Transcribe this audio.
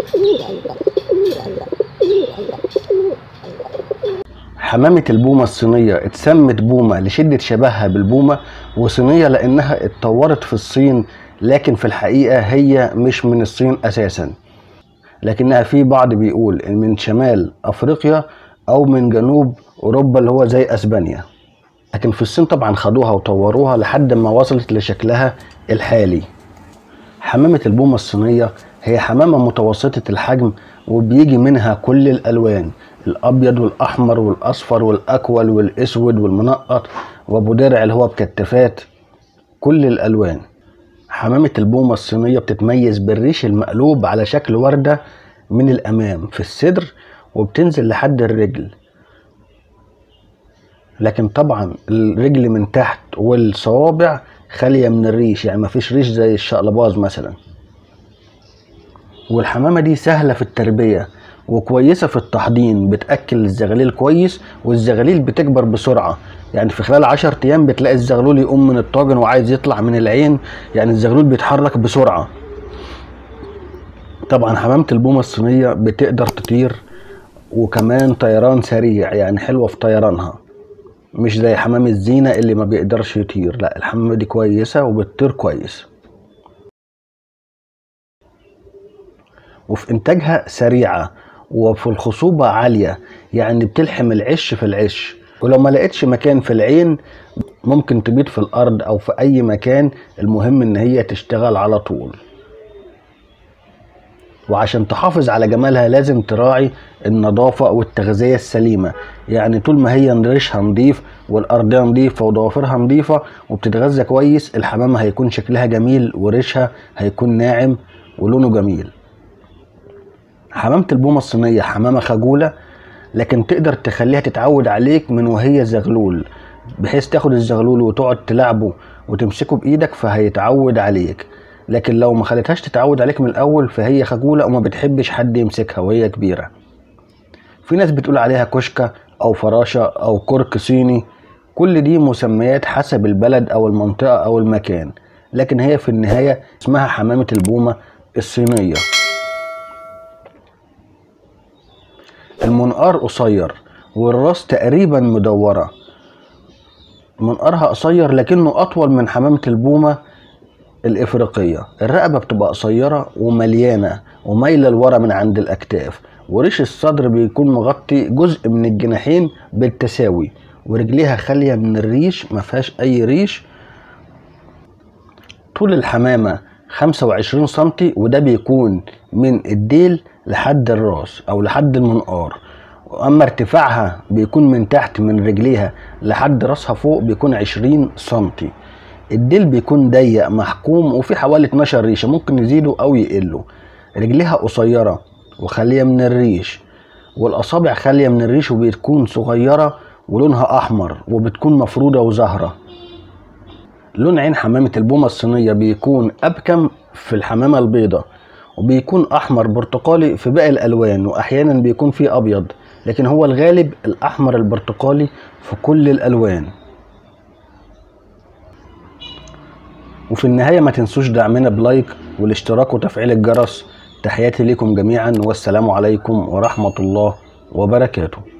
حمامة البومة الصينية اتسمت بومة لشدة شبهها بالبومة وصينية لأنها اتطورت في الصين لكن في الحقيقة هي مش من الصين أساسا لكنها في بعض بيقول إن من شمال أفريقيا أو من جنوب أوروبا اللي هو زي أسبانيا لكن في الصين طبعا خدوها وطوروها لحد ما وصلت لشكلها الحالي حمامة البومة الصينية هي حمامة متوسطة الحجم وبيجي منها كل الألوان الأبيض والأحمر والأصفر والأكول والأسود والمنقط وأبو درع اللي هو بكتفات كل الألوان حمامة البومة الصينية بتتميز بالريش المقلوب على شكل وردة من الأمام في الصدر وبتنزل لحد الرجل لكن طبعا الرجل من تحت والصوابع خالية من الريش يعني مفيش ريش زي الشقلباز مثلا والحمامة دي سهلة في التربية وكويسة في التحضين بتأكل الزغاليل كويس والزغاليل بتكبر بسرعة يعني في خلال عشر أيام بتلاقي الزغلول يقوم من الطاجن وعايز يطلع من العين يعني الزغلول بيتحرك بسرعة طبعا حمامة البومة الصينية بتقدر تطير وكمان طيران سريع يعني حلوة في طيرانها مش زي حمام الزينة اللي ما بيقدرش يطير لا الحمامة دي كويسة وبتطير كويس وفي إنتاجها سريعة وفي الخصوبة عالية يعني بتلحم العش في العش ولو ما لقيتش مكان في العين ممكن تبيض في الأرض أو في أي مكان المهم إن هي تشتغل على طول وعشان تحافظ على جمالها لازم تراعي النظافة والتغذية السليمة يعني طول ما هي ريشها نضيف والأرضية نضيفة وضوافرها نضيفة وبتتغذى كويس الحمامة هيكون شكلها جميل وريشها هيكون ناعم ولونه جميل حمامة البومة الصينية حمامة خجولة لكن تقدر تخليها تتعود عليك من وهي زغلول بحيث تاخد الزغلول وتقعد تلعبه وتمسكه بايدك فهيتعود عليك لكن لو ما خليتهاش تتعود عليك من الاول فهي خجولة وما بتحبش حد يمسكها وهي كبيرة في ناس بتقول عليها كشكة او فراشة او كرك صيني كل دي مسميات حسب البلد او المنطقة او المكان لكن هي في النهاية اسمها حمامة البومة الصينية المنقار قصير والراس تقريبا مدورة منقارها قصير لكنه أطول من حمامة البومة الإفريقية الرقبة بتبقى قصيرة ومليانة ومايلة لورا من عند الأكتاف وريش الصدر بيكون مغطي جزء من الجناحين بالتساوي ورجليها خالية من الريش مفيهاش أي ريش طول الحمامة 25 سنتي وده بيكون من الديل لحد الراس او لحد المنقار واما ارتفاعها بيكون من تحت من رجليها لحد راسها فوق بيكون 20 سنتي الديل بيكون ضيق محكوم وفي حوالي 12 ريشه ممكن يزيدوا او يقلوا رجليها قصيره وخاليه من الريش والاصابع خاليه من الريش وبتكون صغيره ولونها احمر وبتكون مفروده وزهره لون عين حمامه البومه الصينيه بيكون ابكم في الحمامه البيضاء وبيكون احمر برتقالي في باقي الالوان واحيانا بيكون فيه ابيض لكن هو الغالب الاحمر البرتقالي في كل الالوان وفي النهايه ما تنسوش دعمنا بلايك والاشتراك وتفعيل الجرس تحياتي لكم جميعا والسلام عليكم ورحمه الله وبركاته